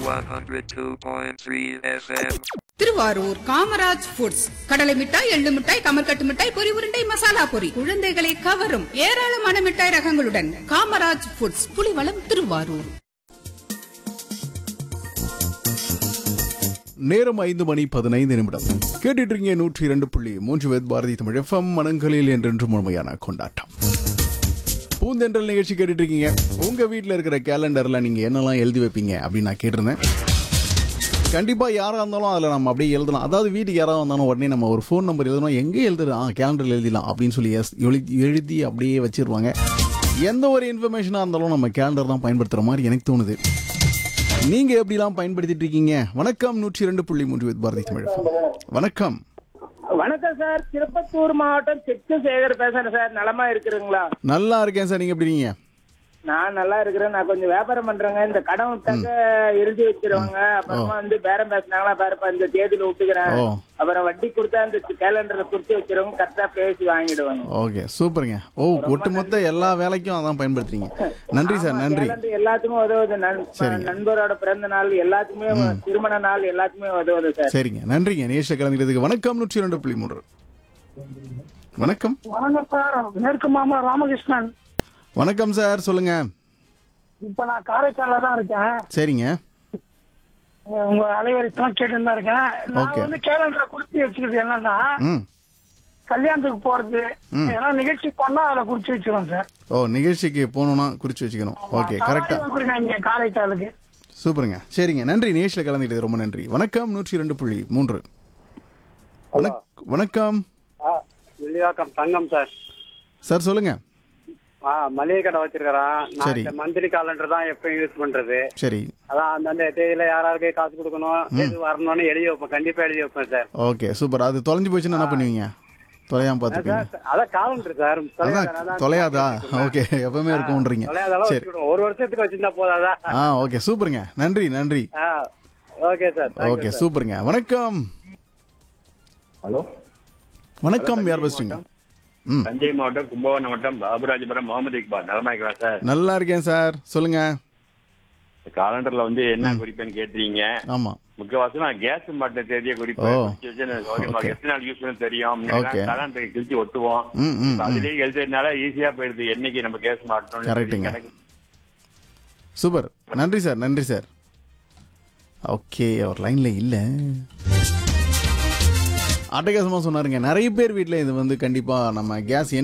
102.3 FM. Thiruvarur Kamaraj foods கடலை மிட்டாய் எள்ளு மிட்டாய் கமர்கட்டு மிட்டாய் பொரி உருண்டை மசாலா பொரி குழந்தைகளை கவரும் ஏராளமான மிட்டாய் ரகங்களுடன் காமராஜ் ஃபுட்ஸ் புலிவளம் திருவாரூர் நேரம் ஐந்து மணி பதினைந்து நிமிடம் கேட்டுட்டு இருக்கீங்க நூற்றி இரண்டு புள்ளி மூன்று வேத் பாரதி தமிழ் எஃப்எம் மனங்களில் என்றென்று முழுமையான கொண்டாட்டம் பூந்தென்றல் நிகழ்ச்சி கேட்டுட்டு இருக்கீங்க உங்க வீட்டில் இருக்கிற கேலண்டர்ல நீங்க என்னெல்லாம் எழுதி வைப்பீங்க அப்படின்னு நான் கேட்டிருந்தேன் கண்டிப்பா யாரா இருந்தாலும் அதுல நம்ம அப்படியே எழுதலாம் அதாவது வீட்டுக்கு யாராவது வந்தாலும் உடனே நம்ம ஒரு ஃபோன் நம்பர் எழுதணும் எங்கே எழுதுறோம் ஆ கேலண்டர்ல எழுதிடலாம் அப்படின்னு சொல்லி எஸ் எழுதி எழுதி அப்படியே வச்சிருவாங்க எந்த ஒரு இன்ஃபர்மேஷனாக இருந்தாலும் நம்ம கேலண்டர் தான் பயன்படுத்துற மாதிரி எனக்கு தோணுது நீங்க எப்படிலாம் பயன்படுத்திட்டு இருக்கீங்க வணக்கம் நூற்றி இரண்டு புள்ளி மூன்று வித் பாரதி தமிழ் வணக்கம் வணக்கம் சார் திருப்பத்தூர் மாவட்டம் செக்கு சேகர் பேசுறேன் சார் நலமா இருக்கிறீங்களா நல்லா இருக்கேன் சார் நீங்க எப்படி இருக்கீங்க நான் நல்லா இருக்கிறேன் நான் கொஞ்சம் வியாபாரம் பண்றேங்க இந்த கடன் விட்டாக்க எழுதி வச்சிருவாங்க அப்புறமா வந்து பேரம் பேசினாங்களா பேரப்பா இந்த தேதியில விட்டுக்கிறேன் ஓ அப்புறம் வட்டி கொடுத்தா இந்த கேலண்டர்ல குறிச்சு வச்சிருவங்க கரெக்டா பேசி வாங்கிடுவாங்க ஓகே சூப்பருங்க ஓ ஒட்டுமொத்த எல்லா வேலைக்கும் அதான் பயன்படுத்துறீங்க நன்றி சார் நன்றி கேலண்டர் எல்லாத்துக்கும் உதவுது நண்- சரிங்க. நண்பரோட பிறந்த நாள் எல்லாத்துக்குமே திருமண நாள் எல்லாத்துக்குமே உதவுது சார் சரிங்க நன்றிங்க நேஷ கலந்துக்கிறதுக்கு வணக்கம் நூற்றி இரண்டு புள்ளி மூன்று வணக்கம் வணக்கம் சார் மேற்கு மாமா ராமகிருஷ்ணன் வணக்கம் சார் சொல்லுங்க இப்ப நான் காரைக்கால தான் இருக்கேன் சரிங்க உங்க அலைவரிசெல்லாம் கேட்டு தான் இருக்கேன் நான் Okay. வந்து கேலண்டரை குறிச்சு வச்சுக்கிறது என்னன்னா ம் கல்யாணத்துக்கு போறது ஏன்னா நிகழ்ச்சி பண்ணா அதை குறிச்சு வச்சிருவோம் சார் ஓ நிகழ்ச்சிக்கு போகணும்னா குறிச்சு வச்சுக்கணும் ஓகே கரெக்டா வந்துருங்க இங்க காரைக்காலுக்கு சூப்பருங்க சரிங்க நன்றி நேஷ்ல கலந்துக்கிட்டது ரொம்ப நன்றி வணக்கம் நூற்றி இரண்டு புள்ளி மூன்று வணக்- வணக்கம் வில்லிவாக்கம் தங்கம் சார் சார் சொல்லுங்க ஆ மளிகை கடை வச்சிருக்கிறேன் நான் சரி. இந்த மந்த்லி காலண்டர் தான் எப்பயும் யூஸ் பண்றது சரி அதான் அந்தந்த தேதியில யாராருக்கு காசு கொடுக்கணும் எது வரணும்னு எழுதி வைப்பேன் கண்டிப்பா எழுதி வைப்பேன் சார் ஓகே சூப்பர் அது தொலைஞ்சு போச்சுன்னா என்ன பண்ணுவீங்க தொலையாம பார்த்துப்பீங்க சார், அதான் காலண்டர் சார் அதான் தொலையாதா ஓகே எப்பவுமே இருக்கும்ன்றீங்க தொலையாதெல்லாம் சரி வச்சுக்கிடுவோம் ஒரு வருஷத்துக்கு வச்சிருந்தா போதாதா ஆ ஓகே சூப்பருங்க நன்றி நன்றி ஆ okay sir thank you okay sir. சூப்பருங்க வணக்கம் ஹலோ வணக்கம் யார் பேசுறீங்க ம் தஞ்சை மாவட்டம் கும்பகோணம் மாவட்டம் பாபுராஜபுரம் முகமது இக்பால் நலமா இருக்கலாம் சார் நல்லா இருக்கேன் சார் சொல்லுங்க காலண்டர்ல வந்து என்ன குறிப்பேன்னு கேட்டீங்க ஆமா முக்கவாசி நான் கேஸ் மாட்டின தேதியை ஓ. குறிப்பேன் குறிச்சு வச்சு எனக்கு ஓகே, நமக்கு எத்தனை நாள் யூஸ் பண்ண தெரியும் Okay. காலண்டர் கிழிச்சு ஒட்டுவோம் ம் ம் இப்ப ம். அதுலயே எழுதுறதுனால ஈஸியா போயிடுது என்னைக்கு நம்ம கேஸ் மாட்டோம் Correctங்க. சூப்பர் நன்றி சார் நன்றி சார் ஓகே அவர் லைன்ல இல்ல அட்டகாசமா சொன்னாருங்க நிறைய பேர் வீட்ல இது வந்து கண்டிப்பா நம்ம கேஸ்